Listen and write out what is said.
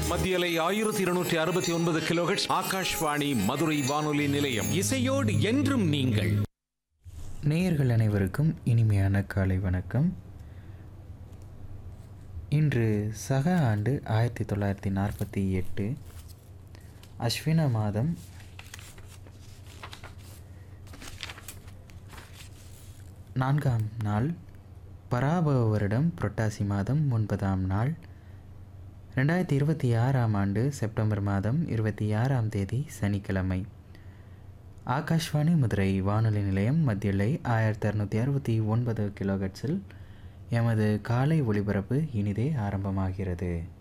மத்தியலை ஆயிரத்தி இருநூற்றி அறுபத்தி ஒன்பது கிலோஹெட்ஸ் ஆகாஷ்வாணி மதுரை வானொலி நிலையம் இசையோடு என்றும் நீங்கள் நேயர்கள் அனைவருக்கும் இனிமையான காலை வணக்கம் இன்று சக ஆண்டு ஆயிரத்தி தொள்ளாயிரத்தி நாற்பத்தி எட்டு அஸ்வின மாதம் நான்காம் நாள் பராபவ வருடம் புரட்டாசி மாதம் ஒன்பதாம் நாள் ரெண்டாயிரத்தி இருபத்தி ஆறாம் ஆண்டு செப்டம்பர் மாதம் இருபத்தி ஆறாம் தேதி சனிக்கிழமை ஆகாஷ்வாணி மதுரை வானொலி நிலையம் மத்தியலை ஆயிரத்தி அறுநூற்றி அறுபத்தி ஒன்பது கிலோகட்ஸில் எமது காலை ஒளிபரப்பு இனிதே ஆரம்பமாகிறது